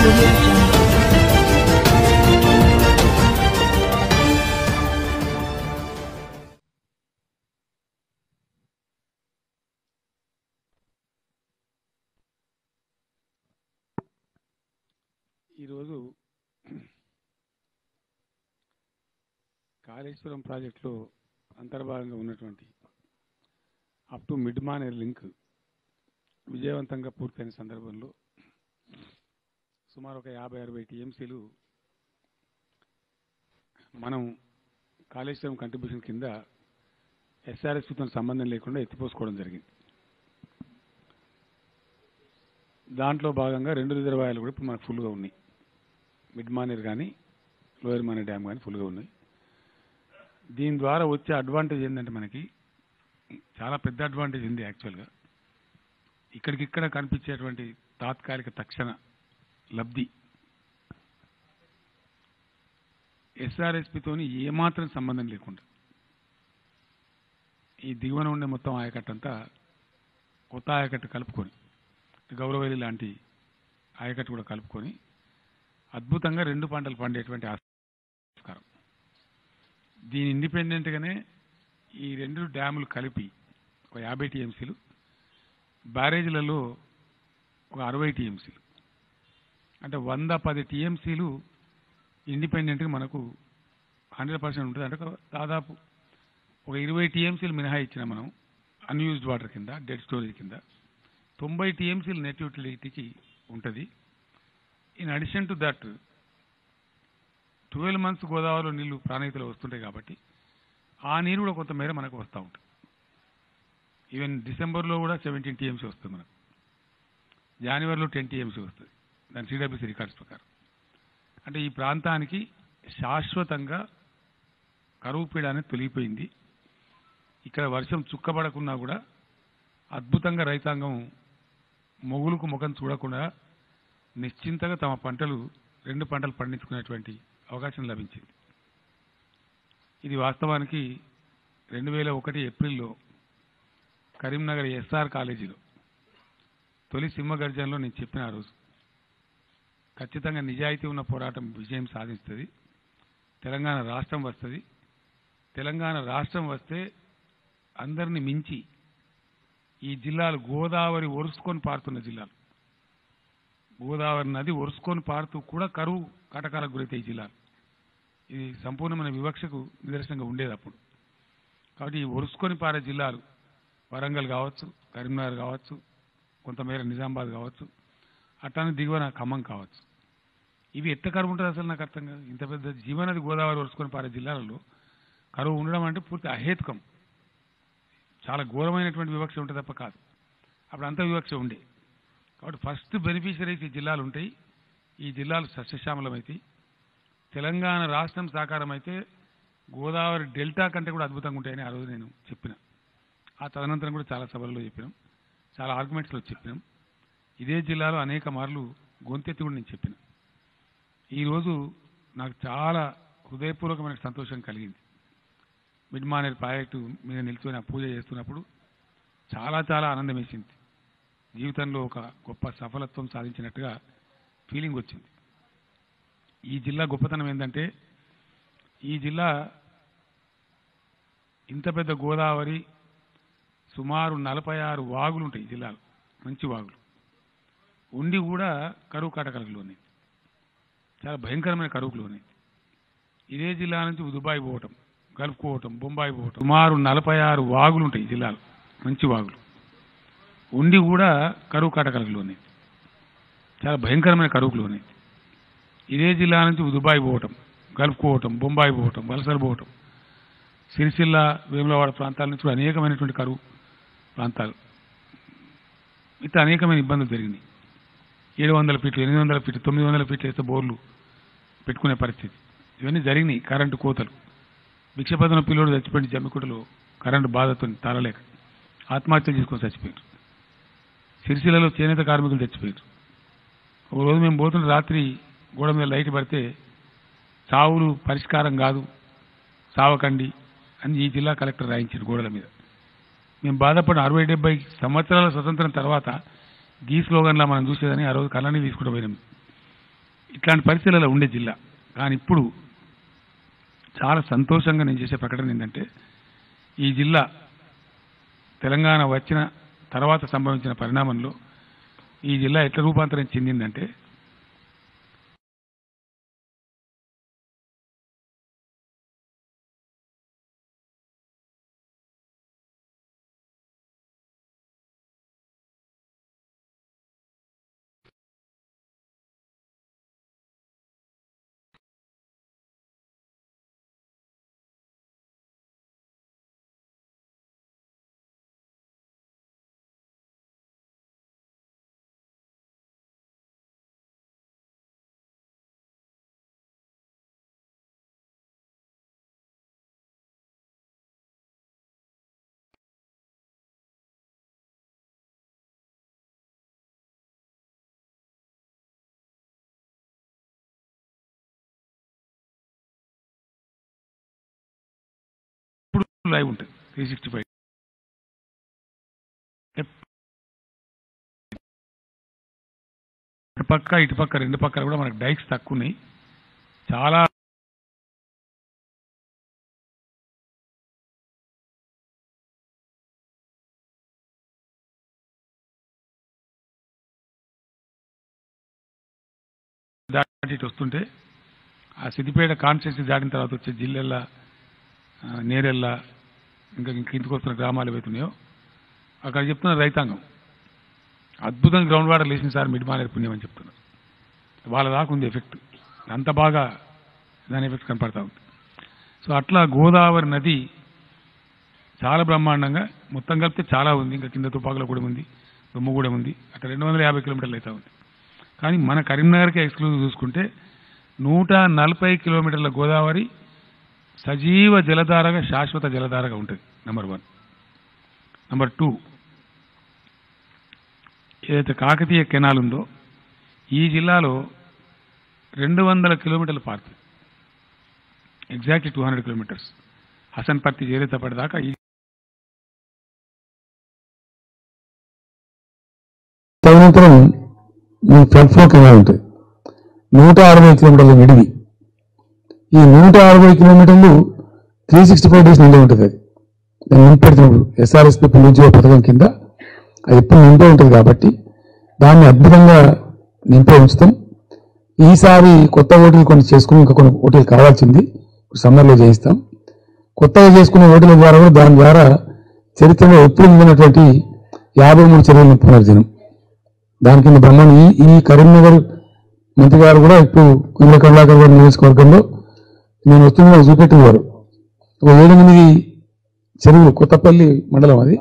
audio jungle. ఈరోజు కాళేశ్వరం ప్రాజెక్టులో అంతర్భాగంగా ఉన్నటువంటి up to mid Maner link విజయవంతంగా పూర్తయిన సందర్భంలో సుమారు ఒక యాభై అరవై టీఎంసీలు మనం కాళేశ్వరం కంట్రిబ్యూషన్ కింద ఎస్ఆర్ఎస్తో సంబంధం లేకుండా ఎత్తిపోసుకోవడం జరిగింది దాంట్లో భాగంగా రెండు రిజర్వాయర్లు కూడా ఇప్పుడు మనకు ఫుల్గా ఉన్నాయి మిడ్ మానేర్ కానీ లోయర్ మానేర్ డ్యామ్ కానీ ఫుల్గా ఉన్నాయి దీని ద్వారా వచ్చే అడ్వాంటేజ్ ఏంటంటే మనకి చాలా పెద్ద అడ్వాంటేజ్ ఉంది యాక్చువల్గా ఇక్కడికిక్కడ కనిపించేటువంటి తాత్కాలిక తక్షణ లబ్ధి ఎస్ఆర్ఎస్పితోని ఏమాత్రం సంబంధం లేకుండా ఈ దిగువన ఉండే మొత్తం ఆయకట్టంతా కొత్త ఆయకట్టు కలుపుకొని గౌరవల్లి లాంటి ఆయకట్టు కూడా కలుపుకొని అద్భుతంగా రెండు పంటలు పండేటువంటి ఆస్కారం దీని ఇండిపెండెంట్గానే ఈ రెండు డ్యాములు కలిపి ఒక యాభై టీఎంసీలు బ్యారేజీలలో ఒక అరవై టీఎంసీలు అంటే వంద పది టీఎంసీలు ఇండిపెండెంట్గా మనకు హండ్రెడ్ పర్సెంట్ ఉంటుంది అంటే ఒక దాదాపు ఒక ఇరవై టీఎంసీలు మినహా ఇచ్చిన మనం అన్యూజ్డ్ వాటర్ కింద డెడ్ స్టోరేజ్ కింద తొంభై టీఎంసీలు నెట్ యూటిలిటీకి ఉంటుంది in addition to that twelve months గోదావరిలో నీళ్లు ప్రాణహితలో వస్తుంటాయి కాబట్టి ఆ నీరు కూడా కొంతమేర మనకు వస్తూ ఉంటుంది ఈవెన్ డిసెంబర్లో కూడా సెవెంటీన్ టీఎంసీ వస్తుంది మనకు జనవరిలో టెన్ టీఎంసీ వస్తుంది దాని సిడబ్ల్యూసీ రికార్డ్స్ ప్రకారం అంటే ఈ ప్రాంతానికి శాశ్వతంగా కరువు పీడ అనేది తొలగిపోయింది ఇక్కడ వర్షం చుక్కబడకున్నా కూడా అద్భుతంగా రైతాంగం మొగులకు ముఖం చూడకుండా నిశ్చింతగా తమ పంటలు రెండు పంటలు పండించుకునేటువంటి అవకాశం లభించింది ఇది వాస్తవానికి రెండు వేల ఒకటి ఏప్రిల్లో కరీంనగర్ ఎస్ఆర్ కాలేజీలో తొలి సింహగర్జనలో నేను చెప్పిన ఆ రోజు ఖచ్చితంగా నిజాయితీ ఉన్న పోరాటం విజయం సాధిస్తుంది తెలంగాణ రాష్ట్రం వస్తుంది తెలంగాణ రాష్ట్రం వస్తే అందరిని మించి ఈ జిల్లాలు గోదావరి ఒరుసుకొని పారుతున్న జిల్లాలు గోదావరి నది ఒరుసుకొని పారుతూ కూడా కరువు కాటకాలకు గురైతాయి ఈ జిల్లాలు ఇది సంపూర్ణమైన వివక్షకు నిదర్శనంగా ఉండేది అప్పుడు కాబట్టి ఈ ఒరుసుకొని పారే జిల్లాలు వరంగల్ కావచ్చు కరీంనగర్ కావచ్చు కొంతమేర నిజామాబాద్ కావచ్చు అట్లానే దిగువన ఖమ్మం కావచ్చు ఇవి ఎట్ట కరువు ఉంటుంది అసలు నాకు అర్థం కాదు ఇంత పెద్ద జీవనది గోదావరి ఒరుసుకొని పారే జిల్లాలలో కరువు ఉండడం అంటే పూర్తి అహేతుకం చాలా ఘోరమైనటువంటి వివక్ష ఉంటుంది తప్ప కాదు అప్పుడు అంత వివక్ష ఉండే కాబట్టి ఫస్ట్ బెనిఫిషరీస్ ఈ జిల్లాలు ఉంటాయి ఈ జిల్లాలు సస్యశ్యామలమైతాయి తెలంగాణ రాష్ట్రం సాకారం అయితే గోదావరి డెల్టా కంటే కూడా అద్భుతంగా ఉంటాయని ఆ రోజు నేను చెప్పిన ఆ తదనంతరం కూడా చాలా సభల్లో చెప్పినాం చాలా ఆర్గ్యుమెంట్స్లో చెప్పినాం ఇదే జిల్లాలో అనేక మార్లు గొంతెత్తి కూడా నేను చెప్పిన ఈరోజు నాకు చాలా హృదయపూర్వకమైన సంతోషం కలిగింది మిడ్ మానేర్ ప్రాజెక్టు మీద నిల్చొని ఆ పూజ చేస్తున్నప్పుడు చాలా చాలా ఆనందం వేసింది జీవితంలో ఒక గొప్ప సఫలత్వం సాధించినట్టుగా ఫీలింగ్ వచ్చింది ఈ జిల్లా గొప్పతనం ఏంటంటే ఈ జిల్లా ఇంత పెద్ద గోదావరి సుమారు నలభై ఆరు వాగులు ఉంటాయి ఈ జిల్లాలో మంచి వాగులు ఉండి కూడా కరువు కాటకలకు ఉన్నాయి చాలా భయంకరమైన కరువుకు ఉన్నాయి ఇదే జిల్లా నుంచి దుబాయ్ పోవటం గల్ఫ్ పోవటం బొంబాయి పోవటం సుమారు నలభై ఆరు వాగులు ఉంటాయి ఈ జిల్లాలో మంచి వాగులు ఉండి కూడా కరువు కాటకలకు ఉన్నాయి చాలా భయంకరమైన కరువుకు ఉన్నాయి ఇదే జిల్లా నుంచి దుబాయ్ పోవటం గల్ఫ్ పోవటం బొంబాయి పోవటం వలసలు పోవటం సిరిసిల్ల వేములవాడ ప్రాంతాల నుంచి కూడా అనేకమైనటువంటి కరువు ప్రాంతాలు ఇట్లా అనేకమైన ఇబ్బందులు జరిగినాయి ఏడు వందల ఫీట్లు ఎనిమిది వందల ఫీట్లు తొమ్మిది వందల ఫీట్లు వేస్తే బోర్లు పెట్టుకునే పరిస్థితి ఇవన్నీ జరిగినాయి కరెంటు కోతలు భిక్షపదన పిల్లోడు చచ్చిపోయిన జమ్మికుటలో కరెంటు బాధతో తాళలేక ఆత్మహత్యలు చేసుకొని చచ్చిపోయారు సిరిసిల్లలో చేనేత కార్మికులు చచ్చిపోయారు ఒక రోజు మేము పోతున్న రాత్రి గోడ మీద లైట్ పడితే చావులు పరిష్కారం కాదు చావకండి అని ఈ జిల్లా కలెక్టర్ రాయించారు గోడల మీద మేము బాధపడిన అరవై డెబ్బై సంవత్సరాల స్వతంత్రం తర్వాత గీ స్లోగన్లా మనం చూసేదని ఆ రోజు కళ్ళని తీసుకుంటూ పోయినాం ఇట్లాంటి పరిస్థితులలో ఉండే జిల్లా కానీ ఇప్పుడు చాలా సంతోషంగా నేను చేసే ప్రకటన ఏంటంటే ఈ జిల్లా తెలంగాణ వచ్చిన తర్వాత సంభవించిన పరిణామంలో ఈ జిల్లా ఎట్లా రూపాంతరం చెందిందంటే ఇప్పుడు లైవ్ ఉంటుంది త్రీ సిక్స్టీ ఫైవ్ ఇటు పక్క ఇటు పక్క రెండు పక్కల కూడా మనకు డైక్స్ తక్కువ ఉన్నాయి చాలా దాటి ఇటు వస్తుంటే ఆ సిద్దిపేట కాన్స్టిట్యూన్సీ దాటిన తర్వాత వచ్చే జిల్లెల్ల ఆ, నేరెళ్ళ ఇంకా ఇంక ఇంటికి వస్తున్న గ్రామాలు ఏవైతున్నాయో అక్కడ చెప్తున్న రైతాంగం అద్భుతంగా గ్రౌండ్ వాటర్ లేచిన సార్ మిడ్ మానేరు పుణ్యం అని చెప్తున్నారు వాళ్ళ దాకా ఉంది ఎఫెక్ట్ అంత బాగా దాని ఎఫెక్ట్ కనపడతా ఉంది సో అట్లా గోదావరి నది చాలా బ్రహ్మాండంగా మొత్తం కలిపితే చాలా ఉంది ఇంకా కింద తుపాకులో కూడా ఉంది దుమ్ము కూడా ఉంది అక్కడ రెండు వందల యాభై కిలోమీటర్లు అయితే ఉంది కానీ మన కరీంనగర్కి ఎక్స్క్లూజివ్ చూసుకుంటే నూట నలభై కిలోమీటర్ల గోదావరి సజీవ జలధారగా శాశ్వత జలధారగా ఉంటుంది నెంబర్ వన్ నెంబర్ టూ ఏదైతే కాకతీయ కెనాల్ ఉందో ఈ జిల్లాలో రెండు వందల కిలోమీటర్లు పారుతుంది exactly two hundred kilometres Hasanparthy చేరేటప్పటిదాకా ఈ తదనంతరం మీ ఫ్లడ్ ఫ్లో కెనాల్ ఉంటుంది నూట అరవై కిలోమీటర్ల విడివి ఈ నూట అరవై కిలోమీటర్లు త్రీ సిక్స్టీ ఫైవ్ డేస్ నిండే ఉంటుంది అది దాన్ని నింపెడుతున్నప్పుడు ఎస్ఆర్ఎస్పీ పిలిచే పథకం కింద అది ఎప్పుడు నింపే ఉంటుంది కాబట్టి దాన్ని అద్భుతంగా నింపే ఉంచుతాం ఈసారి కొత్త ఓటీలు కొన్ని చేసుకుని ఇంకా కొన్ని ఓటీలు కావాల్సింది సమ్మర్లో చేయిస్తాం కొత్తగా చేసుకునే ఓటీల ద్వారా కూడా దాని ద్వారా చరిత్రలో ఎప్పుడు ఉన్నటువంటి యాభై మూడు చర్యలను పునర్జనం దాని కింద బ్రహ్మాండ ఈ ఈ కరీంనగర్ మంత్రి గారు కూడా ఇప్పుడు కుండ్ల కమలాకర్ గారి నియోజకవర్గంలో నేను వస్తున్న చూపెట్టేవారు ఒక ఏడెనిమిది చెరువులు కొత్తపల్లి మండలం అది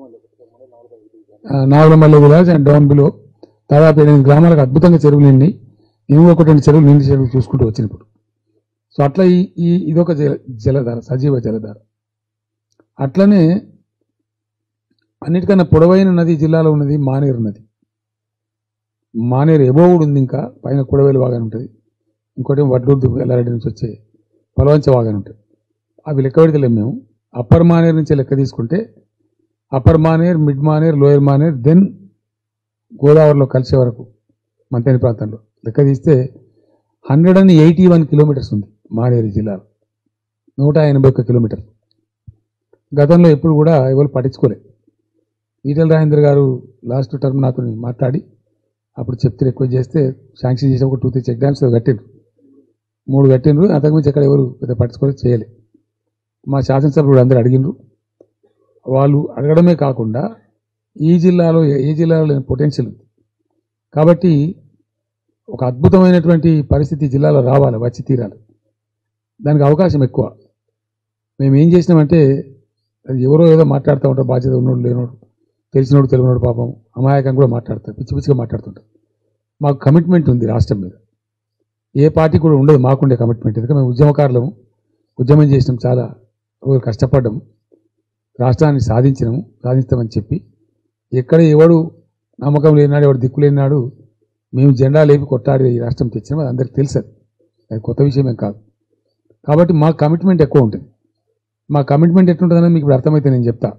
ఆ, Nagulamalli village and down below దాదాపు ఎనిమిది గ్రామాలకు అద్భుతంగా చెరువులు నిండి ఎనిమిది ఒకటి రెండు చెరువులు నిండి చెరువులు చూసుకుంటూ వచ్చినప్పుడు సో అట్లా ఈ ఈ ఇదొక జల జలధార సజీవ జలధార అట్లనే అన్నిటికన్నా పొడవైన నది జిల్లాలో ఉన్నది మానేరు నది మానేరు ఎబో కూడా ఉంది ఇంకా పైన కుడవేలు వాగానే ఉంటుంది ఇంకోటి వడ్లూరు ఎల్లారెడ్డి నుంచి వచ్చే పొలవంచ వాగానే ఉంటుంది అవి లెక్క పెడతలేము మేము అప్పర్ మానేరు నుంచి లెక్క తీసుకుంటే upper Maner mid Maner lower Maner then గోదావరిలో కలిసే వరకు మంతేని ప్రాంతంలో లెక్క తీస్తే hundred and eighty one kilometres ఉంది మానేరు జిల్లాలో నూట ఎనభై ఒక్క కిలోమీటర్ గతంలో ఎప్పుడు కూడా ఎవరు పట్టించుకోలేదు ఈటల రాజేంద్ర గారు లాస్ట్ టర్మ్ నాతో మాట్లాడి అప్పుడు చెప్తే రిక్వెస్ట్ చేస్తే శాంక్షన్ చేసి ఒక టూ త్రీ చెక్ డ్యామ్స్ కట్టిండ్రు మూడు కట్టిండ్రు అంతకుమించి ఎక్కడ ఎవరు పెద్ద పట్టించుకోలేదు చేయలే మా శాసనసభ్యులు కూడా అందరూ అడిగిండ్రు వాళ్ళు అడగడమే కాకుండా ఈ జిల్లాలో ఏ- ఏ జిల్లాలో లేని పొటెన్షియల్ ఉంది కాబట్టి ఒక అద్భుతమైనటువంటి పరిస్థితి ఈ జిల్లాలో రావాలి వచ్చి తీరాలి దానికి అవకాశం ఎక్కువ మేము ఏం చేసినామంటే అది ఎవరో ఏదో మాట్లాడుతూ ఉంటారు బాధ్యత ఉన్నోడు లేనోడు తెలిసినోడు తెలియనోడు పాపం అమాయకం కూడా మాట్లాడతారు పిచ్చి పిచ్చిగా మాట్లాడుతుంటారు మాకు కమిట్మెంట్ ఉంది రాష్ట్రం మీద ఏ పార్టీ కూడా ఉండదు మాకుండే కమిట్మెంట్ ఎందుకంటే మేము ఉద్యమకారులము ఉద్యమం చేసినాం చాలా రోజులు కష్టపడ్డాం రాష్ట్రాన్ని సాధించినాము సాధిస్తామని చెప్పి ఎక్కడ ఎవడు నమ్మకం లేనాడు ఎవడు దిక్కు లేనాడు మేము జెండా లేపి కొట్టాడి ఈ రాష్ట్రం తెచ్చినాం అది అందరికి తెలుసు అది అది కొత్త విషయమేం కాదు కాబట్టి మా కమిట్మెంట్ ఎక్కువ ఉంటుంది మా కమిట్మెంట్ ఎట్లుంటుందని మీకు ఇప్పుడు అర్థమైతే నేను చెప్తా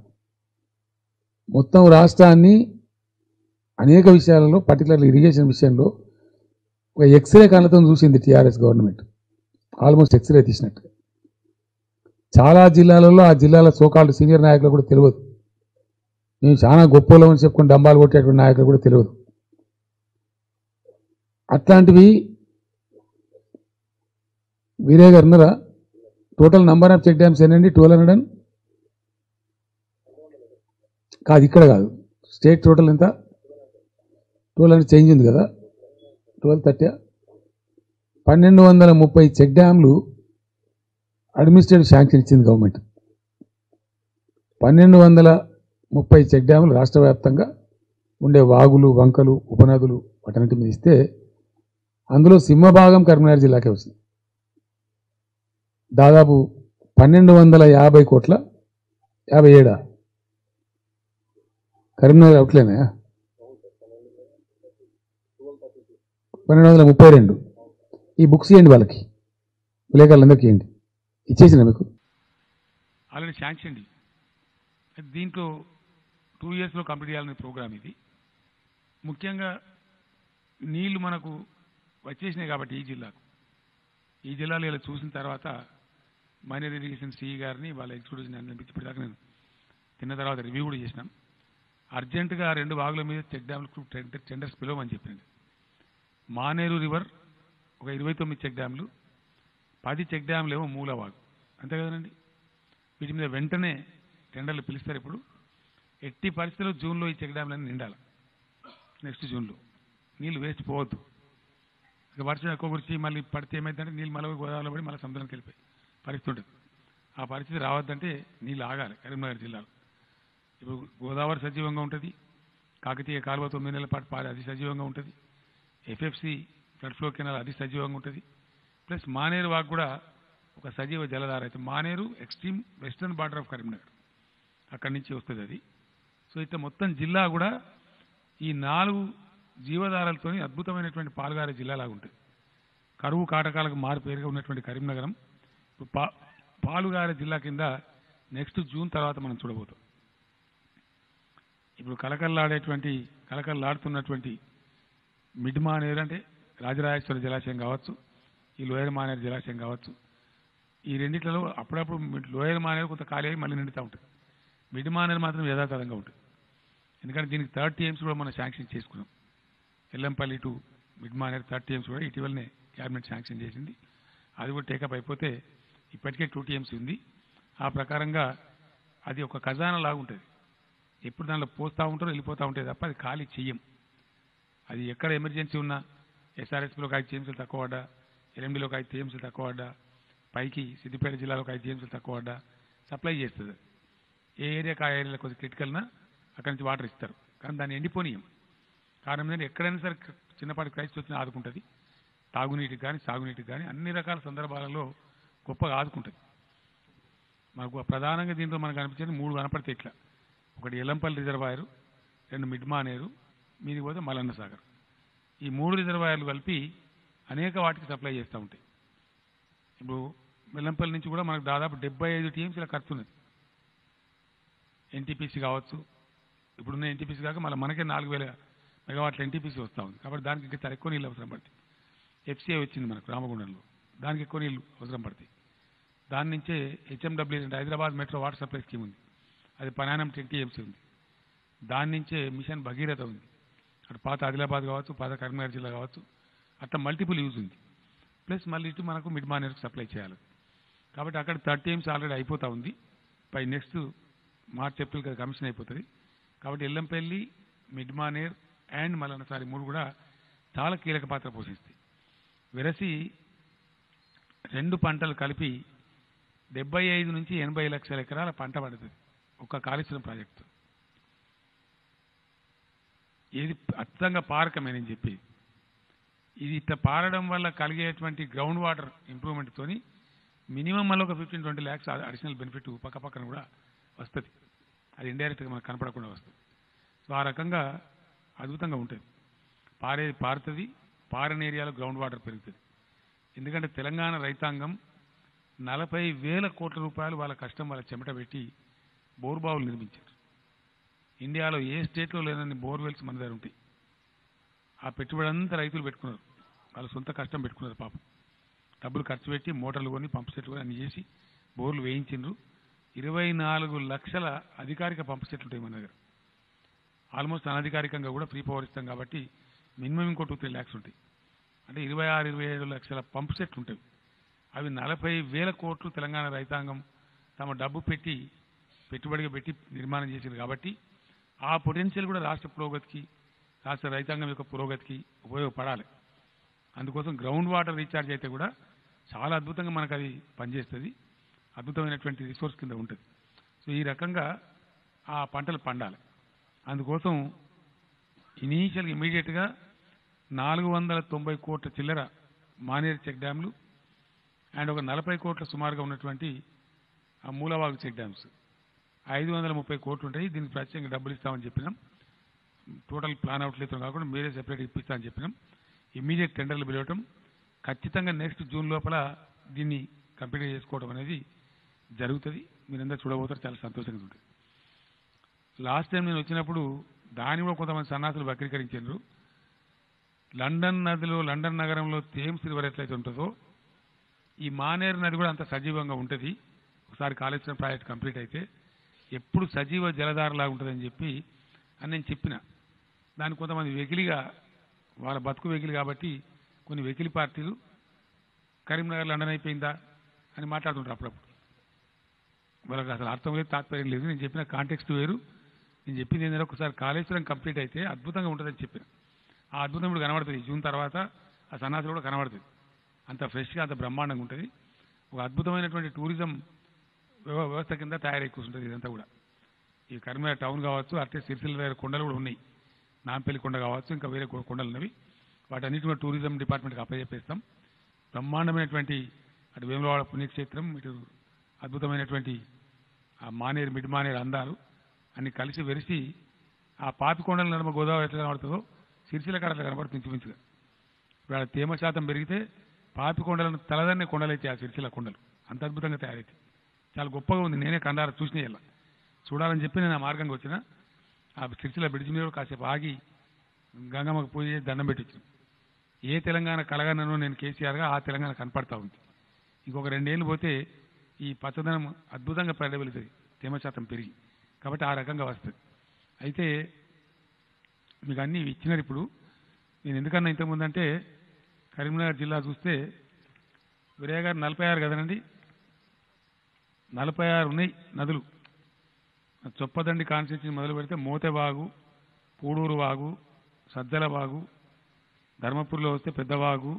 మొత్తం రాష్ట్రాన్ని అనేక విషయాలలో పర్టికులర్లీ ఇరిగేషన్ విషయంలో ఒక ఎక్స్రే కళ్ళతో చూసింది టీఆర్ఎస్ గవర్నమెంట్ ఆల్మోస్ట్ ఎక్స్రే తీసినట్టు చాలా జిల్లాలలో ఆ జిల్లాల సోకాళ్ళు సీనియర్ నాయకులు కూడా తెలియదు మేము చాలా గొప్పలం అని చెప్పుకుని డంబాలు కొట్టేటువంటి నాయకులు కూడా తెలియదు అట్లాంటివి వీరే గారు ఉన్నారా total number of check dams ఎనండి ట్వెల్వ్ హండ్రెడ్ అండ్ కాదు ఇక్కడ కాదు స్టేట్ టోటల్ ఎంత ట్వెల్వ్ హండ్రెడ్ చేంజ్ ఉంది కదా ట్వెల్వ్ థర్టీ పన్నెండు వందల ముప్పై చెక్ డ్యామ్లు అడ్మినిస్ట్రేటివ్ శాంక్షన్ ఇచ్చింది గవర్నమెంట్ పన్నెండు వందల ముప్పై చెక్ డ్యాములు రాష్ట్ర వ్యాప్తంగా ఉండే వాగులు వంకలు ఉపనదులు వాటన్నిటి మీద ఇస్తే అందులో సింహభాగం కరీంనగర్ జిల్లాకే వచ్చింది దాదాపు పన్నెండు వందల యాభై కోట్ల యాభై ఏడా కరీంనగర్ అవుట్లేనా పన్నెండు వందల ముప్పై రెండు ఈ బుక్స్ ఇవ్వండి వాళ్ళకి విలేకరులందరికీ ఇవ్వండి ఇచ్చేసిన మీకు ఆల్రెడీ శాంక్షన్ దీంట్లో టూ ఇయర్స్లో కంప్లీట్ చేయాలనే ప్రోగ్రామ్ ఇది ముఖ్యంగా నీళ్లు మనకు వచ్చేసినాయి కాబట్టి ఈ జిల్లాకు ఈ జిల్లాలో ఇలా చూసిన తర్వాత మైనర్ ఇరిగేషన్ సిఈ గారిని వాళ్ళ ఎగ్జిక్యూటివ్ అనిపించి ఇప్పటిదాకా నేను తిన్న తర్వాత రివ్యూ కూడా చేసినాం అర్జెంటుగా ఆ రెండు వాగుల మీద చెక్ డ్యామ్లకు టెండర్ టెండర్స్ పిలవమని చెప్పింది మానేరు రివర్ ఒక ఇరవై తొమ్మిది చెక్ డ్యామ్లు పది చెక్ డ్యామ్లు ఏమో మూలవాగు అంతే కదండి వీటి మీద వెంటనే టెండర్లు పిలుస్తారు ఇప్పుడు ఎట్టి పరిస్థితుల్లో జూన్లో ఈ చెక్ డ్యామ్లన్నీ నిండాలి నెక్స్ట్ జూన్లో నీళ్ళు వేస్ట్ పోవద్దు ఇక వర్షం ఎక్కువ కురిచి మళ్ళీ పడితే ఏమైందంటే నీళ్ళు మళ్ళీ గోదావరిలో పడి మళ్ళీ సముద్రానికి వెళ్ళిపోయి పరిస్థితి ఉంటుంది ఆ పరిస్థితి రావద్దంటే నీళ్ళు ఆగాలి కరీంనగర్ జిల్లాలో ఇప్పుడు గోదావరి సజీవంగా ఉంటుంది కాకతీయ కాలువ తొమ్మిది నెలల పాటు పారి అది సజీవంగా ఉంటుంది ఎఫ్ఎఫ్సి ఫ్లడ్ ఫ్లో కెనాల్ అది సజీవంగా ఉంటుంది ప్లస్ మానేరు వాక్ కూడా ఒక సజీవ జలధార అయితే Maneru extreme western border of Karimnagar అక్కడి నుంచి వస్తుంది అది సో ఇట్లా మొత్తం జిల్లా కూడా ఈ నాలుగు జీవధారలతోని అద్భుతమైనటువంటి పాలుగారే జిల్లాలాగా ఉంటుంది కరువు కాటకాలకు మారు పేరుగా ఉన్నటువంటి కరీంనగరం ఇప్పుడు పా పాలుగారే జిల్లా కింద నెక్స్ట్ జూన్ తర్వాత మనం చూడబోతాం ఇప్పుడు కలకల్లాడేటువంటి కలకల్లాడుతున్నటువంటి మిడ్ మానేరు అంటే రాజరాజేశ్వర జలాశయం కావచ్చు ఈ లోయర్ మానేరు జలాశయం కావచ్చు ఈ రెండిట్లలో అప్పుడప్పుడు మిడ్- లోయర్ మానేరు కొంత ఖాళీ అయ్యి మళ్ళీ నిండుతూ ఉంటుంది మిడ్ మానేరు మాత్రం యథాతథంగా ఉంటుంది ఎందుకంటే దీనికి థర్డ్ టీఎంస్ కూడా మనం శాంక్షన్ చేసుకున్నాం Yellampalli to mid Maner third TMC కూడా ఇటీవలనే క్యాబినెట్ శాంక్షన్ చేసింది అది కూడా టేకప్ అయిపోతే ఇప్పటికే టూ టీఎంసీ ఉంది ఆ ప్రకారంగా అది ఒక ఖజానా లాగా ఉంటుంది ఎప్పుడు దానిలో పోస్తూ ఉంటారో వెళ్ళిపోతూ ఉంటుంది తప్ప అది ఖాళీ చెయ్యం అది ఎక్కడ ఎమర్జెన్సీ ఉన్నా ఎస్ఆర్ఎస్పీలోకి ఐదు టీఎంసీలు తక్కువ పడ్డా ఎల్ఎండిలోకి ఐదు టీఎంసీలు తక్కువ పడ్డా పైకి సిద్దిపేట జిల్లాలోకి ఐదు టీఎంసీలు తక్కువ పడ్డా సప్లై చేస్తుంది ఏ ఏరియాకి ఆ ఏరియాలో కొద్దిగా క్రిటికల్నా అక్కడి నుంచి వాటర్ ఇస్తారు కానీ దాన్ని ఎండిపోనీయం కారణం ఏంటంటే ఎక్కడైనా సరే చిన్నపాటి క్రైస్ట్ వచ్చినా ఆదుకుంటుంది తాగునీటికి కానీ సాగునీటికి కానీ అన్ని రకాల సందర్భాలలో గొప్పగా ఆదుకుంటుంది మనకు ప్రధానంగా దీంట్లో మనకు కనిపించేది మూడు కనపడితే ఇట్లా ఒకటి ఎల్లంపల్లి రిజర్వాయరు రెండు మిడ్మానేరు మీది పోతే మలన్న సాగర్ ఈ మూడు రిజర్వాయర్లు కలిపి అనేక వాటికి సప్లై చేస్తూ ఉంటాయి ఇప్పుడు వెల్లంపల్లి నుంచి కూడా మనకు దాదాపు డెబ్బై ఐదు టీఎంసీల ఖర్చు ఉన్నది ఎన్టీపీసీ కావచ్చు ఇప్పుడున్న ఎన్టీపీసీ కాక మళ్ళీ మనకే నాలుగు వేల మెగావాట్ల ఎన్టీపీసీ వస్తూ ఉంది కాబట్టి దానికి ఇంకా చాలా ఎక్కువ నీళ్ళు అవసరం పడుతుంది ఎఫ్సీఐ వచ్చింది మనకు రామగుండంలో దానికి ఎక్కువ నీళ్ళు అవసరం పడతాయి దాని నుంచే హెచ్ఎండబ్ల్యూ అంటే Hyderabad metro water supply scheme ఉంది అది పనానం టెన్ టీఎంసీ ఉంది దాని నుంచే మిషన్ భగీరథ ఉంది అటు పాత ఆదిలాబాద్ కావచ్చు పాత కరీంనగర్ జిల్లా కావచ్చు అట్లా మల్టిపుల్ యూజ్ ఉంది ప్లస్ మళ్ళీ ఇటు మనకు మిడ్ మానేర్కి సప్లై చేయాలి కాబట్టి అక్కడ థర్డ్ టీమ్స్ ఆల్రెడీ అయిపోతూ ఉంది పై నెక్స్ట్ మార్చ్ ఏప్రిల్ కమిషన్ అయిపోతుంది కాబట్టి ఎల్లంపల్లి మిడ్ మానేర్ అండ్ మలనసారి మూడు కూడా చాలా కీలక పాత్ర పోషిస్తాయి వెరసి రెండు పంటలు కలిపి డెబ్బై ఐదు నుంచి ఎనభై లక్షల ఎకరాల పంట పడుతుంది ఒక కాళేశ్వరం ప్రాజెక్టు ఇది అర్థంగా పారకమేనని చెప్పి ఇది ఇట్లా పారడం వల్ల కలిగేటువంటి గ్రౌండ్ వాటర్ ఇంప్రూవ్మెంట్తోని మినిమం మళ్ళీ ఒక fifteen twenty lakhs additional benefit పక్క పక్కన కూడా వస్తుంది అది ఇండైరెక్ట్గా మనకు కనపడకుండా వస్తుంది సో ఆ రకంగా అద్భుతంగా ఉంటుంది పారే పారుతుంది పారని ఏరియాలో గ్రౌండ్ వాటర్ పెరుగుతుంది ఎందుకంటే తెలంగాణ రైతాంగం నలభై వేల కోట్ల రూపాయలు వాళ్ళ కష్టం వాళ్ళ చెమట పెట్టి బోర్బావులు నిర్మించారు ఇండియాలో ఏ స్టేట్లో లేనన్ని బోర్వెల్స్ మన దగ్గర ఉంటాయి ఆ పెట్టుబడి అంతా రైతులు పెట్టుకున్నారు వాళ్ళు సొంత కష్టం పెట్టుకున్నారు పాపం డబ్బులు ఖర్చు పెట్టి మోటార్లు కొని పంపు సెట్లు కొని అన్ని చేసి బోర్లు వేయించిండ్రు ఇరవై నాలుగు లక్షల అధికారిక పంపు సెట్లు ఉంటాయి మన దగ్గర ఆల్మోస్ట్ అనధికారికంగా కూడా ఫ్రీ పవర్ ఇస్తాం కాబట్టి మినిమం ఇంకో టూ త్రీ ల్యాక్స్ ఉంటాయి అంటే ఇరవై ఆరు ఇరవై ఏడు లక్షల పంపు సెట్లు ఉంటాయి అవి నలభై వేల కోట్లు తెలంగాణ రైతాంగం తమ డబ్బు పెట్టి పెట్టుబడిగా పెట్టి నిర్మాణం చేసింది కాబట్టి ఆ పొటెన్షియల్ కూడా రాష్ట్ర పురోగతికి రాష్ట్ర రైతాంగం యొక్క పురోగతికి ఉపయోగపడాలి అందుకోసం గ్రౌండ్ వాటర్ రీఛార్జ్ అయితే కూడా చాలా అద్భుతంగా మనకు అది పనిచేస్తుంది అద్భుతమైనటువంటి రిసోర్స్ కింద ఉంటుంది సో ఈ రకంగా ఆ పంటలు పండాలి అందుకోసం ఇనీషియల్గా ఇమీడియట్గా నాలుగు వందల తొంభై కోట్ల చిల్లర మానేరు చెక్ డ్యామ్లు అండ్ ఒక నలభై కోట్ల సుమారుగా ఉన్నటువంటి ఆ మూలవాగు చెక్ డ్యామ్స్ ఐదు వందల ముప్పై కోట్లు ఉంటాయి దీనికి ప్రత్యేకంగా డబ్బులు ఇస్తామని చెప్పినాం టోటల్ ప్లాన్ అవుట్లెట్ కాకుండా మీరే సెపరేట్ ఇప్పిస్తామని చెప్పినాం ఇమీడియట్ టెండర్లు పిలవటం ఖచ్చితంగా నెక్స్ట్ జూన్ లోపల దీన్ని కంప్లీట్ చేసుకోవడం అనేది జరుగుతుంది మీరందరూ చూడబోతారు చాలా సంతోషంగా ఉంటుంది లాస్ట్ టైం నేను వచ్చినప్పుడు దాన్ని కూడా కొంతమంది సన్నాసులు వక్రీకరించారు లండన్ నదిలో లండన్ నగరంలో థేమ్స్ రివర్ ఎట్లయితే ఉంటుందో ఈ మానేరు నది కూడా అంత సజీవంగా ఉంటుంది ఒకసారి కాళేశ్వరం ప్రాజెక్ట్ కంప్లీట్ అయితే ఎప్పుడు సజీవ జలధారలాగా ఉంటుందని చెప్పి అని నేను చెప్పిన దానికి కొంతమంది వెకిలిగా వాళ్ళ బతుకు వెకిలి కాబట్టి కొన్ని వెకిలి పార్టీలు కరీంనగర్ లండన్ అయిపోయిందా అని మాట్లాడుతుంటారు అప్పుడప్పుడు వాళ్ళకి అసలు అర్థం లేదు తాత్పర్యం లేదు నేను చెప్పిన కాంటెక్స్ట్ వేరు నేను చెప్పింది ఏంటంటే ఒకసారి కాళేశ్వరం కంప్లీట్ అయితే అద్భుతంగా ఉంటుందని చెప్పిన ఆ అద్భుతం ఇప్పుడు కనబడుతుంది జూన్ తర్వాత ఆ సన్నాసులు కూడా కనబడుతుంది అంత ఫ్రెష్గా అంత బ్రహ్మాండంగా ఉంటుంది ఒక అద్భుతమైనటువంటి టూరిజం వ్యవ- వ్యవస్థ కింద తయారై కూర్చుంటుంది ఇదంతా కూడా ఈ కరీంనగర్ టౌన్ కావచ్చు అట్లే సిరిసిల్ల దగ్గర కొండలు కూడా ఉన్నాయి నాంపల్లి కొండ కావచ్చు ఇంకా వేరే కొ- కొండలు ఉన్నవి వాటన్నిటి కూడా టూరిజం డిపార్ట్మెంట్కి అప్పచెప్పేస్తాం బ్రహ్మాండమైనటువంటి అటు వేములవాడ పుణ్యక్షేత్రం ఇటు అద్భుతమైనటువంటి ఆ మానేరు మిడ్ మానేరు అందాలు అన్ని కలిసి వెరిసి ఆ పాపికొండల నడుమ గోదావరి ఎట్లా కనబడుతుందో సిరిసిల్ల కాడ అట్లా కనబడుతుంది ఇంచుమించుగా ఇవాళ తేమ శాతం పెరిగితే పాపికొండలను తలదన్నే కొండలైతే ఆ సిరిసిల్ల కొండలు అంత అద్భుతంగా తయారైతే చాలా గొప్పగా ఉంది నేనే కండార చూసిన ఇలా చూడాలని చెప్పి నేను ఆ మార్గంగా వచ్చిన ఆ సిరిసిల్ల బ్రిడ్జ్ మీద కూడా కాసేపు ఆగి గంగమ్మకు పూజ చేసి దండం పెట్టి వచ్చిన ఏ తెలంగాణ కలగనను నేను కేసీఆర్గా ఆ తెలంగాణ కనపడతా ఉంది ఇంకొక రెండేళ్ళు పోతే ఈ పచ్చదనం అద్భుతంగా పరిడబెలుతుంది తేమ శాతం పెరిగి కాబట్టి ఆ రకంగా వస్తుంది అయితే మీకు అన్నీ ఇచ్చినారు ఇప్పుడు నేను ఎందుకన్నా ఇంతకుముందు అంటే కరీంనగర్ జిల్లా చూస్తే విరయ్య గారు నలభై ఆరు కదనండి నలభై ఆరు ఉన్నాయి నదులు చొప్పదండి కాన్స్టిట్యూన్సీ మొదలు పెడితే మోతెవాగు పూడూరు వాగు సజ్జల వాగు ధర్మపురిలో వస్తే పెద్దవాగు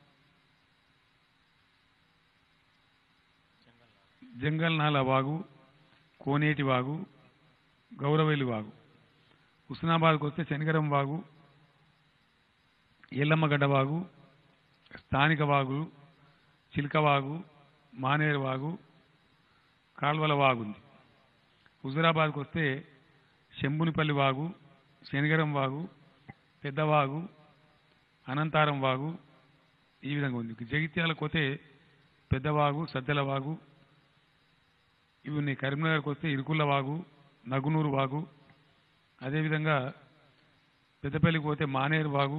జంగల్నాల వాగు కోనేటి వాగు గౌరవేలి వాగు హుస్నాబాద్కు వస్తే శనిగరం వాగు ఏలమ్మగడ్డ వాగు స్థానిక వాగులు చిలక వాగు మానేరు వాగు కాల్వల వాగు ఉంది హుజురాబాద్కు వస్తే శంభునిపల్లి వాగు శనిగరం వాగు పెద్దవాగు అనంతారం వాగు ఈ విధంగా ఉంది జగిత్యాలకు పోతే పెద్దవాగు సద్దెల వాగు ఇవి ఉన్నాయి కరీంనగర్కి వస్తే ఇరుకుల వాగు నగునూరు వాగు అదేవిధంగా పెద్దపల్లికి పోతే మానేరు వాగు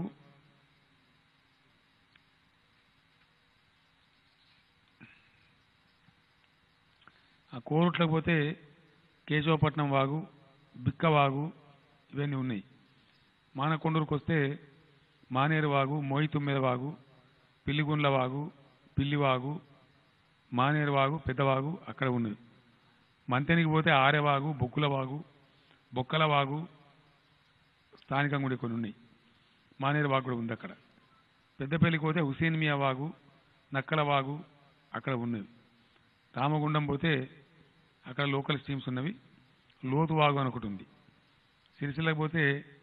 ఆ కోరుట్లకు పోతే కేశవపట్నం వాగు బిక్క వాగు ఇవన్నీ ఉన్నాయి మానకొండూరుకు వస్తే మానేరు వాగు మోయితుమ్మెద వాగు పిల్లిగుండ్ల వాగు పిల్లివాగు మానేరు వాగు పెద్దవాగు అక్కడ ఉన్నది మంతెనికి పోతే ఆరెవాగు బొక్కుల వాగు బొక్కల వాగు స్థానికంగా కూడా కొన్ని ఉన్నాయి మానేరు వాగు కూడా ఉంది అక్కడ పెద్దపల్లికి పోతే హుసేన్ మియా వాగు నక్కల వాగు అక్కడ ఉన్నది రామగుండం పోతే అక్కడ లోకల్ స్ట్రీమ్స్ ఉన్నవి లోతు వాగు అని ఒకటి ఉంది సిరిసిల్లకి పోతే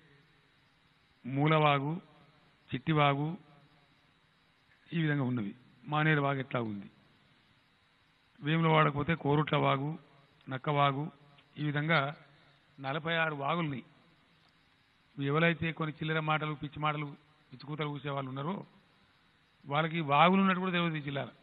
మూలవాగు చిట్టివాగు ఈ విధంగా ఉన్నవి మానేరు వాగు ఎట్లా ఉంది వేములవాడకు పోతే కోరుట్ల వాగు నక్కవాగు ఈ విధంగా నలభై ఆరు వాగులున్నాయి ఎవరైతే కొన్ని చిల్లర మాటలు పిచ్చి మాటలు పిచ్చుకూతలు కూసే వాళ్ళు ఉన్నారో వాళ్ళకి వాగులు ఉన్నట్టు కూడా తెలియదు ఈ జిల్లాలో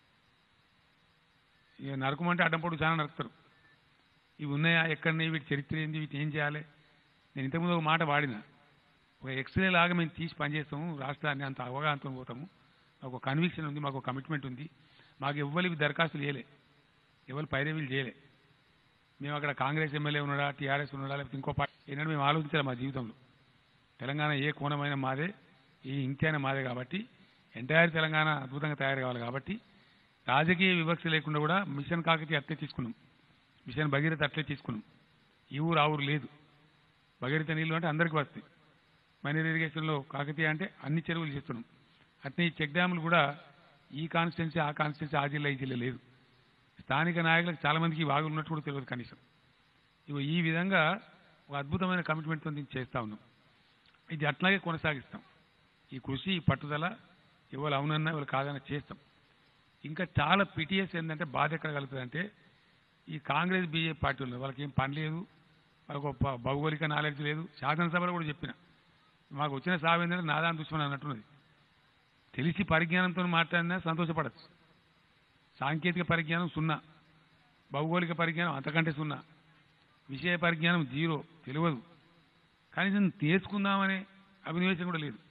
ఇక నరకమంటే అడ్డంపొడు చాలా నరుకుతారు ఇవి ఉన్నాయా ఎక్కడన్నాయి వీటి చరిత్ర ఏంది వీటి ఏం చేయాలి నేను ఇంతకుముందు ఒక మాట వాడిన ఒక ఎక్స్రే లాగా మేము తీసి పనిచేస్తాము రాష్ట్రాన్ని అంత అవగాహనతో పోతాము మాకు ఒక కన్విక్షన్ ఉంది మాకు కమిట్మెంట్ ఉంది మాకు ఎవ్వరికి దరఖాస్తులు చేయలే ఎవరు పైరవీలు చేయలే మేము అక్కడ కాంగ్రెస్ ఎమ్మెల్యే ఉన్నాడా టీఆర్ఎస్ ఉన్నాడా లేకపోతే ఇంకో పార్టీ ఏంటంటే మేము ఆలోచించాలి మా జీవితంలో తెలంగాణ ఏ కోణమైన మాదే ఈ ఇంకైనా మాదే కాబట్టి ఎంటైర్ తెలంగాణ అద్భుతంగా తయారు కావాలి కాబట్టి రాజకీయ వివక్ష లేకుండా కూడా మిషన్ కాకతీయ అట్లే తీసుకున్నాం మిషన్ భగీరథ అట్లే తీసుకున్నాం ఈ ఊరు ఆ ఊరు లేదు భగీరథ నీళ్ళు అంటే అందరికీ వస్తాయి మైనర్ ఇరిగేషన్లో కాకతీయ అంటే అన్ని చెరువులు చేస్తున్నాం అట్నే ఈ చెక్ డ్యాములు కూడా ఈ కాన్స్టిట్యున్సీ ఆ కాన్స్టిట్యున్సీ ఆ జిల్లా ఈ జిల్లా లేదు స్థానిక నాయకులకు చాలా మందికి ఈ వాగులు ఉన్నట్టు కూడా తెలియదు కనీసం ఇగో ఈ విధంగా ఒక అద్భుతమైన కమిట్మెంట్తో దీన్ని చేస్తా ఉన్నాం ఇది అట్లాగే కొనసాగిస్తాం ఈ కృషి ఈ పట్టుదల ఎవరు అవునన్నా ఎవరు కాదన్నా చేస్తాం ఇంకా చాలా పిటిఎస్ ఏంటంటే బాధ ఎక్కడ కలుగుతుందంటే ఈ కాంగ్రెస్ బీజేపీ పార్టీ ఉన్నారు వాళ్ళకి ఏం పని లేదు వాళ్ళకు ఒక భ- భౌగోళిక నాలెడ్జ్ లేదు శాసనసభలో కూడా చెప్పిన మాకు వచ్చిన సాగు ఏంటంటే నాదాని దుష్మని అన్నట్టున్నది తెలిసి పరిజ్ఞానంతో మాట్లాడినా సంతోషపడచ్చు సాంకేతిక పరిజ్ఞానం సున్నా భౌగోళిక పరిజ్ఞానం అంతకంటే సున్నా విషయ పరిజ్ఞానం జీరో తెలియదు కనీసం నేర్చుకుందామనే అభినవేశం కూడా లేదు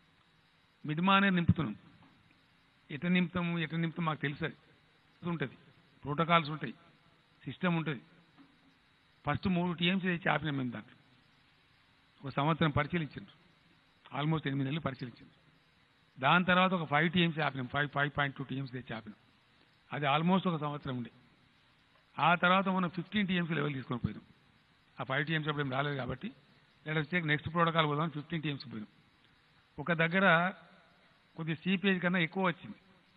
మిడిమానే నింపుతున్నాం ఎట్లా నింపుతాము ఎట్లా నింపుతాం మాకు తెలుసు అది ఉంటుంది ప్రోటోకాల్స్ ఉంటాయి సిస్టమ్ ఉంటుంది ఫస్ట్ మూడు టీఎంసీ తెచ్చి ఆపినాం మేము దాంట్లో ఒక సంవత్సరం పరిశీలించారు ఆల్మోస్ట్ ఎనిమిది నెలలు పరిశీలించారు దాని తర్వాత ఒక ఫైవ్ టీఎంసీ ఆపినాం five five point two TMC తెచ్చి ఆపినాం అది ఆల్మోస్ట్ ఒక సంవత్సరం ఉండే ఆ తర్వాత మనం ఫిఫ్టీన్ టీఎంసీ లెవెల్ తీసుకొని పోయినాం ఆ ఫైవ్ టీఎంసీ అప్పుడు ఏం రాలేదు కాబట్టి లెటర్ టేక్ నెక్స్ట్ ప్రోటోకాల్ పోదాం ఫిఫ్టీన్ టీఎంసీ పోయినాం ఒక దగ్గర కొద్దిగా సిపిఐ కన్నా ఎక్కువ వచ్చింది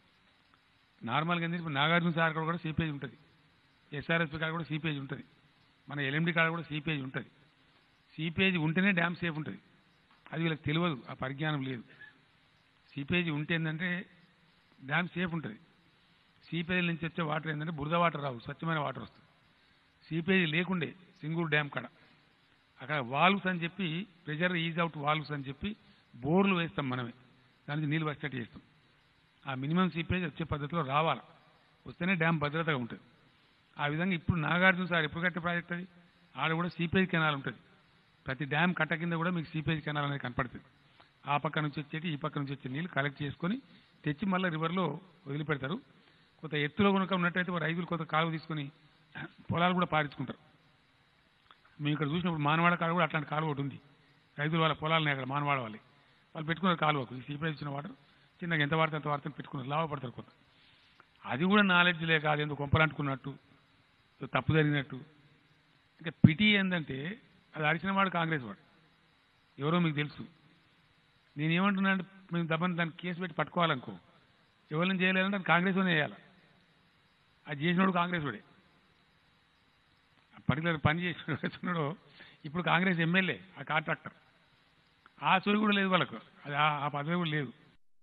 నార్మల్గా ఏంటంటే ఇప్పుడు నాగార్జున సార్ కాడ కూడా సిపిఐ ఉంటుంది ఎస్ఆర్ఎస్పి కాడ కూడా సిపిఐ ఉంటుంది మన ఎల్ఎండి కాడ కూడా సిపిఐ ఉంటుంది సిపిఐ ఉంటేనే డ్యామ్ సేఫ్ ఉంటుంది అది వీళ్ళకి తెలియదు ఆ పరిజ్ఞానం లేదు సిపిఐ ఉంటే ఏంటంటే డ్యామ్ సేఫ్ ఉంటుంది సిపిఐ నుంచి వచ్చే వాటర్ ఏంటంటే బురద వాటర్ రావు స్వచ్ఛమైన వాటర్ వస్తుంది సిపిఐ లేకుండే సింగూరు డ్యామ్ కాడ అక్కడ వాల్వ్స్ అని చెప్పి ప్రెషర్ ఈజ్ అవుట్ వాల్వ్స్ అని చెప్పి బోర్లు వేస్తాం మనమే దానికి నీళ్ళు వచ్చేటట్టు చేస్తాం ఆ మినిమం సీపేజ్ వచ్చే పద్ధతిలో రావాలి వస్తేనే డ్యామ్ భద్రతగా ఉంటుంది ఆ విధంగా ఇప్పుడు నాగార్జున సార్ ఎప్పుడు కట్టే ప్రాజెక్ట్ అది ఆడ కూడా సీపేజ్ కెనాల్ ఉంటుంది ప్రతి డ్యామ్ కట్ట కింద కూడా మీకు సీపేజ్ కెనాల్ అనేది కనపడుతుంది ఆ పక్క నుంచి వచ్చేటి ఈ పక్క నుంచి వచ్చే నీళ్ళు కలెక్ట్ చేసుకొని తెచ్చి మళ్ళీ రివర్లో వదిలిపెడతారు కొంత ఎత్తులో కనుక ఉన్నట్టయితే వారు రైతులు కొంత కాలువ తీసుకొని పొలాలు కూడా పారించుకుంటారు మేము ఇక్కడ చూసినప్పుడు మానవాడ కాడ కూడా అట్లాంటి కాలువ ఒకటి ఉంది రైతులు వాళ్ళ పొలాలని అక్కడ మానవాడ వాళ్ళే వాళ్ళు పెట్టుకున్నారు కాలువకు ఈ సీపేజ్ ఇచ్చిన వాటర్ చిన్నగా ఎంత వాడితే అంత వాడితే పెట్టుకున్నారు లాభపడతారు కొంత అది కూడా నాలెడ్జ్ లేక అది ఎందుకు కొంపలంటుకున్నట్టు ఏదో తప్పు జరిగినట్టు ఇంకా పిటి ఏంటంటే అది అరిచిన వాడు కాంగ్రెస్ వాడు ఎవరో మీకు తెలుసు నేను ఏమంటున్నా అంటే మేము దబ్బని దాన్ని కేసు పెట్టి పట్టుకోవాలనుకో ఎవరిని చేయలేదంటే అది కాంగ్రెస్ వాడిని వేయాలి అది చేసినోడు కాంగ్రెస్ వాడే పర్టికులర్ పని చేసినాడు ఇప్పుడు కాంగ్రెస్ ఎమ్మెల్యే ఆ కాంట్రాక్టర్ ఆ సోయి కూడా లేదు వాళ్ళకు అది ఆ- ఆ పదవి కూడా లేదు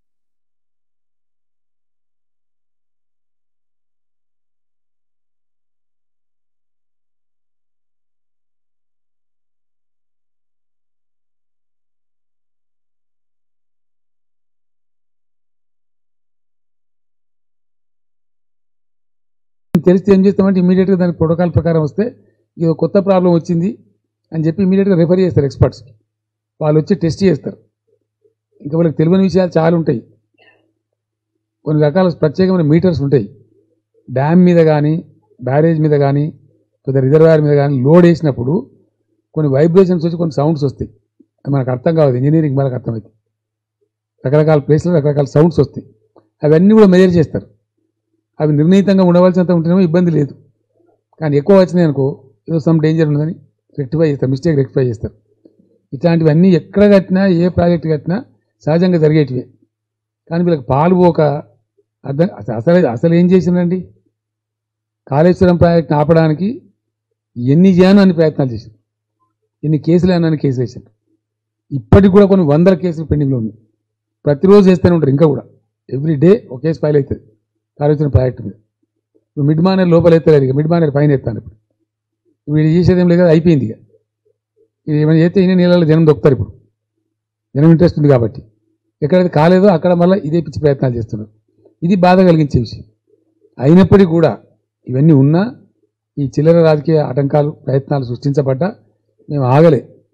తెలిస్తే ఏం చేస్తామంటే ఇమీడియట్గా దాని ప్రోటోకాల్ ప్రకారం వస్తే ఇది కొత్త ప్రాబ్లం వచ్చింది అని చెప్పి ఇమీడియట్గా రెఫర్ చేస్తారు ఎక్స్పర్ట్స్కి వాళ్ళు వచ్చి టెస్ట్ చేస్తారు ఇంకా వాళ్ళకి తెలియని విషయాలు చాలా ఉంటాయి కొన్ని రకాల ప్రత్యేకమైన మీటర్స్ ఉంటాయి డ్యామ్ మీద కానీ బ్యారేజ్ మీద కానీ లేదా రిజర్వాయర్ మీద కానీ లోడ్ వేసినప్పుడు కొన్ని వైబ్రేషన్స్ వచ్చి కొన్ని సౌండ్స్ వస్తాయి అది మనకు అర్థం కావద్దు ఇంజనీరింగ్ మనకు అర్థమవుతుంది రకరకాల ప్లేస్లో రకరకాల సౌండ్స్ వస్తాయి అవన్నీ కూడా మెజర్ చేస్తారు అవి నిర్ణీతంగా ఉండవలసినంత ఉంటేనేమో ఇబ్బంది లేదు కానీ ఎక్కువ వచ్చినాయి అనుకో ఏదో సమ్ డేంజర్ ఉన్నదని రెక్టిఫై చేస్తారు మిస్టేక్ రెక్టిఫై చేస్తారు ఇట్లాంటివన్నీ ఎక్కడ కట్టినా ఏ ప్రాజెక్ట్ కట్టినా సహజంగా జరిగేటివే కానీ వీళ్ళకి పాలు పోక అర్థం అస- అసలు అసలు ఏం చేసిందండి కాళేశ్వరం ప్రాజెక్ట్ని ఆపడానికి ఎన్ని చేయాలో అన్ని ప్రయత్నాలు చేశారు ఎన్ని కేసులు అన్నీ కేసులు వేశారు ఇప్పటికి కూడా కొన్ని వందల కేసులు పెండింగ్లో ఉన్నాయి ప్రతిరోజు చేస్తూనే ఉంటారు ఇంకా కూడా ఎవ్రీ డే ఒక కేసు ఫైల్ అవుతుంది కాళేశ్వరం ప్రాజెక్ట్ మీద ఇప్పుడు మిడ్ మానేర్ లోపల ఎత్తలేదు ఇక మిడ్ మానేర్ పైన ఎత్తాను ఇప్పుడు వీడు చేసేది ఏం లేదు కదా అయిపోయింది ఇక ఇది ఏమైనా చేస్తే ఇన్ని నీళ్ళలో జనం దొక్కుతారు ఇప్పుడు జనం ఇంట్రెస్ట్ ఉంది కాబట్టి ఎక్కడైతే కాలేదో అక్కడ మళ్ళీ ఇదే పిచ్చి ప్రయత్నాలు చేస్తున్నారు ఇది బాధ కలిగించే విషయం అయినప్పటికీ కూడా ఇవన్నీ ఉన్నా ఈ చిల్లర రాజకీయ ఆటంకాలు ప్రయత్నాలు సృష్టించబడ్డా మేము ఆగలే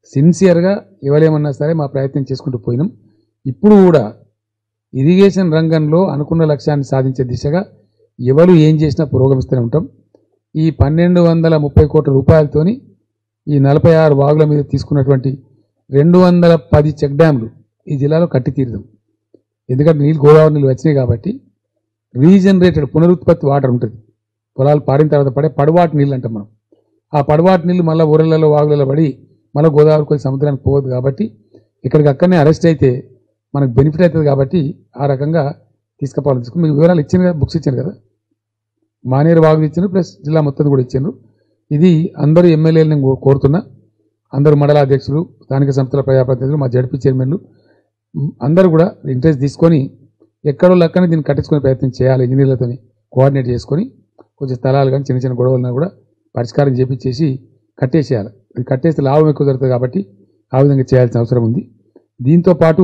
సిన్సియర్గా ఇవ్వలేమన్నా సరే మా ప్రయత్నం చేసుకుంటూ పోయినాం ఇప్పుడు కూడా ఇరిగేషన్ రంగంలో అనుకున్న లక్ష్యాన్ని సాధించే దిశగా ఎవరు ఏం చేసినా పురోగమిస్తూనే ఉంటాం ఈ పన్నెండు వందల ముప్పై కోట్ల రూపాయలతోని ఈ నలభై ఆరు వాగుల మీద తీసుకున్నటువంటి రెండు వందల పది చెక్ డ్యామ్లు ఈ జిల్లాలో కట్టి తీరుదాం ఎందుకంటే నీళ్ళు గోదావరి నీళ్ళు వచ్చినాయి కాబట్టి రీజనరేటెడ్ పునరుత్పత్తి వాటర్ ఉంటుంది పొలాలు పారిన తర్వాత పడే పడవాటి నీళ్ళు అంటాం మనం ఆ పడవాటి నీళ్ళు మళ్ళీ ఊరలలో వాగులలో పడి మళ్ళీ గోదావరికి వచ్చి సముద్రానికి పోవద్దు కాబట్టి ఇక్కడికి అక్కడనే అరెస్ట్ అయితే మనకు బెనిఫిట్ అవుతుంది కాబట్టి ఆ రకంగా తీసుకుపోవాలని తీసుకుని మీకు వివరాలు ఇచ్చాను కదా బుక్స్ ఇచ్చాను కదా మానేరు వాగులు ఇచ్చాను ప్లస్ జిల్లా మొత్తం కూడా ఇచ్చాను ఇది అందరూ ఎమ్మెల్యేలు నేను కో- కోరుతున్నా అందరూ మండల అధ్యక్షులు స్థానిక సంస్థల ప్రజాప్రతినిధులు మా జడ్పీ చైర్మన్లు మ్, అందరూ కూడా ఇంట్రెస్ట్ తీసుకొని ఎక్కడో లెక్కనే దీన్ని కట్టించుకునే ప్రయత్నం చేయాలి ఇంజనీర్లతో కోఆర్డినేట్ చేసుకొని కొంచెం స్థలాలు కానీ చిన్న చిన్న గొడవలను కూడా పరిష్కారం చేపించేసి కట్టేసేయాలి ఇది కట్టేస్తే లాభం ఎక్కువ జరుగుతుంది కాబట్టి ఆ విధంగా చేయాల్సిన అవసరం ఉంది దీంతో పాటు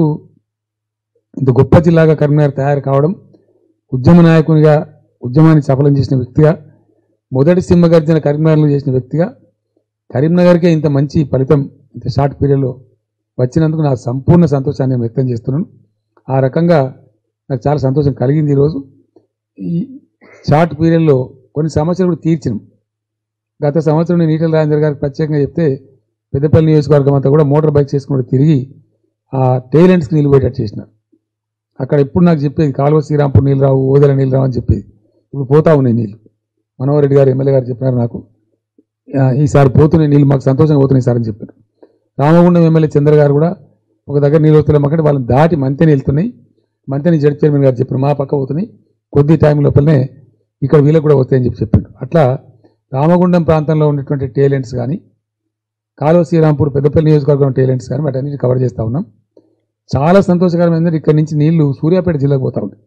ఇంత గొప్ప జిల్లాగా కరీంనగర్ తయారు కావడం ఉద్యమ నాయకునిగా ఉద్యమాన్ని సఫలం చేసిన వ్యక్తిగా మొదటి సింహగర్జన కరీంనగర్లో చేసిన వ్యక్తిగా కరీంనగర్కే ఇంత మంచి ఫలితం ఇంత షార్ట్ పీరియడ్లో వచ్చినందుకు నా సంపూర్ణ సంతోషాన్ని నేను వ్యక్తం చేస్తున్నాను ఆ రకంగా నాకు చాలా సంతోషం కలిగింది ఈరోజు ఈ షార్ట్ పీరియడ్లో కొన్ని సమస్యలు కూడా తీర్చినాం గత సంవత్సరం నేను ఈటల రాజేందర్ గారికి ప్రత్యేకంగా చెప్తే పెద్దపల్లి నియోజకవర్గం అంతా కూడా మోటార్ బైక్ చేసుకుని తిరిగి ఆ టైలెంట్స్కి నిలబడేటట్టు చేసినారు అక్కడ ఎప్పుడు నాకు చెప్పేది కాలువ శ్రీరాంపూర్ నీళ్ళు రావు ఓదెల నీళ్ళు రావు అని చెప్పేది ఇప్పుడు పోతా ఉన్నాయి నీళ్ళు మనోహర్ రెడ్డి గారు ఎమ్మెల్యే గారు చెప్పినారు నాకు ఆ, ఈసారి పోతున్నాయి నీళ్ళు మాకు సంతోషంగా పోతున్నాయి సార్ అని చెప్పారు రామగుండం ఎమ్మెల్యే చంద్ర గారు కూడా ఒక దగ్గర నీళ్ళు వస్తున్నాయి మాకంటే వాళ్ళని దాటి మంతెని వెళ్తున్నాయి మంతెని జడ్ చైర్మన్ గారు చెప్పారు మా పక్క పోతున్నాయి కొద్ది టైం లోపలనే ఇక్కడ వీళ్ళకి కూడా వస్తాయని చెప్పి చెప్పారు అట్లా రామగుండం ప్రాంతంలో ఉన్నటువంటి టేలెంట్స్ కానీ కాలువ శ్రీరాంపూర్ పెద్దపల్లి నియోజకవర్గం టేలెంట్స్ కానీ వాటన్నిటి కవర్ చేస్తూ ఉన్నాం చాలా సంతోషకరం ఏంటంటే ఇక్కడ నుంచి నీళ్లు సూర్యాపేట జిల్లాకు పోతా ఉంటాయి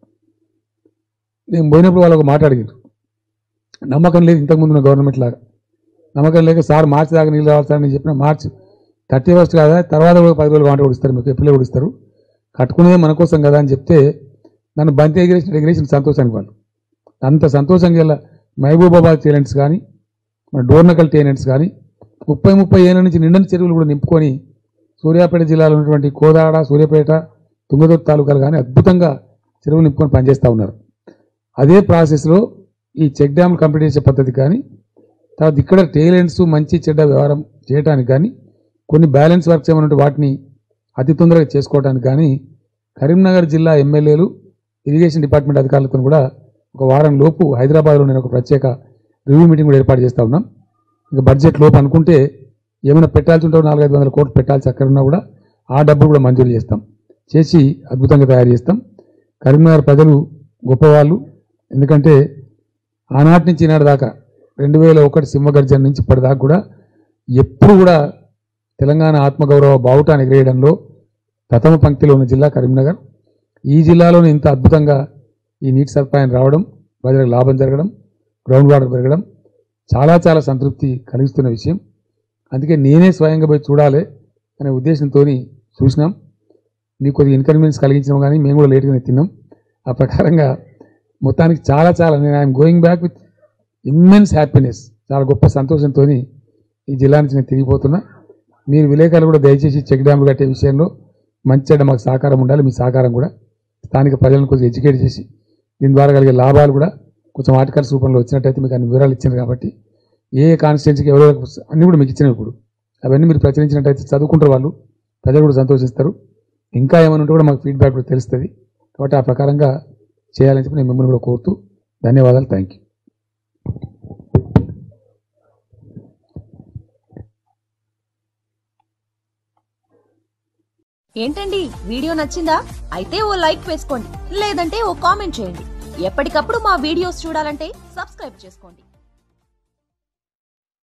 నేను పోయినప్పుడు వాళ్ళు ఒక మాట అడిగారు నమ్మకం లేదు ఇంతకుముందు ఉన్న గవర్నమెంట్ లాగా నమ్మకం లేక సార్ మార్చి దాకా నీళ్ళు రావాలి సార్ అని చెప్పిన మార్చి థర్టీ ఫస్ట్ కాదా తర్వాత కూడా పది రోజులు వాటర్ కొడిస్తారు మీకు ఎప్పుడు కొడిస్తారు కట్టుకునేదే మన కోసం కదా అని చెప్తే నన్ను బంతి ఎగిరేసిన ఎగిరేసిన సంతోషానికి వాళ్ళు అంత సంతోషంగా ఇలా మహబూబాబాద్ టేలెంట్స్ కానీ మన డోర్నకల్ టేలెంట్స్ కానీ ముప్పై ముప్పై ఏళ్ళ నుంచి నిండని చెరువులు కూడా నింపుకొని సూర్యాపేట జిల్లాలో ఉన్నటువంటి కోదాడ సూర్యాపేట తుంగతుర్తి తాలూకాలు కానీ అద్భుతంగా చెరువులు నింపుకొని పనిచేస్తూ ఉన్నారు అదే ప్రాసెస్లో ఈ చెక్ డ్యామ్ కంప్లీట్ చేసే పద్ధతి కానీ తర్వాత ఇక్కడ టేలెంట్స్ మంచి చెడ్డ వ్యవహారం చేయడానికి కానీ కొన్ని బ్యాలెన్స్ వర్క్స్ ఏమైనా వాటిని అతి తొందరగా చేసుకోవడానికి కానీ కరీంనగర్ జిల్లా ఎమ్మెల్యేలు ఇరిగేషన్ డిపార్ట్మెంట్ అధికారులతో కూడా ఒక వారం లోపు హైదరాబాద్లో నేను ఒక ప్రత్యేక రివ్యూ మీటింగ్ కూడా ఏర్పాటు చేస్తా ఉన్నాం ఇంకా బడ్జెట్ లోపు అనుకుంటే ఏమైనా పెట్టాల్సి ఉంటే నాలుగైదు వందల కోట్లు పెట్టాల్సి అక్కడ ఉన్నా కూడా ఆ డబ్బులు కూడా మంజూరు చేస్తాం చేసి అద్భుతంగా తయారు చేస్తాం కరీంనగర్ ప్రజలు గొప్పవాళ్ళు ఎందుకంటే ఆనాటి నుంచి ఈనాటి దాకా రెండు వేల ఒకటి సింహగర్జన నుంచి ఇప్పటిదాకా కూడా ఎప్పుడు కూడా తెలంగాణ ఆత్మగౌరవ బావుటాన్ని ఎగిరేయడంలో ప్రథమ పంక్తిలో ఉన్న జిల్లా కరీంనగర్ ఈ జిల్లాలోనే ఇంత అద్భుతంగా ఈ నీటి సదుపాయం రావడం ప్రజలకు లాభం జరగడం గ్రౌండ్ వాటర్ పెరగడం చాలా చాలా సంతృప్తి కలిగిస్తున్న విషయం అందుకే నేనే స్వయంగా పోయి చూడాలి అనే ఉద్దేశంతో చూసినాం మీకు కొద్దిగా ఇన్కన్వీనియన్స్ కలిగించినాం కానీ మేము కూడా లేట్గానే తిన్నాం ఆ ప్రకారంగా మొత్తానికి చాలా చాలా నేను I'm going back with immense happiness చాలా గొప్ప సంతోషంతో ఈ జిల్లా నుంచి నేను తిరిగిపోతున్నా మీరు విలేకరులు కూడా దయచేసి చెక్ డ్యామ్లు కట్టే విషయంలో మంచి చెడ్డ మాకు సహకారం ఉండాలి మీ సహకారం కూడా స్థానిక ప్రజలను కొంచెం ఎడ్యుకేట్ చేసి దీని ద్వారా కలిగే లాభాలు కూడా కొంచెం ఆర్టికల్స్ రూపంలో వచ్చినట్టయితే మీకు అన్ని వివరాలు ఇచ్చారు కాబట్టి ఏ కాన్స్టిట్యున్సీకి ఎవరో అన్ని కూడా మీకు ఇచ్చినవి ఇప్పుడు అవన్నీ మీరు ప్రచురించినట్టయితే చదువుకుంటారు వాళ్ళు ప్రజలు కూడా సంతోషిస్తారు ఇంకా ఏమైనా ఉంటే కూడా మాకు ఫీడ్బ్యాక్ కూడా తెలుస్తుంది కాబట్టి ఆ ప్రకారంగా చేయాలని చెప్పి నేను మిమ్మల్ని కూడా కోరుతూ ధన్యవాదాలు థ్యాంక్ యూ ఏంటండి వీడియో నచ్చిందా అయితే ఓ లైక్ వేసుకోండి లేదంటే ఓ కామెంట్ చేయండి ఎప్పటికప్పుడు మా వీడియోస్ చూడాలంటే సబ్స్క్రైబ్ చేసుకోండి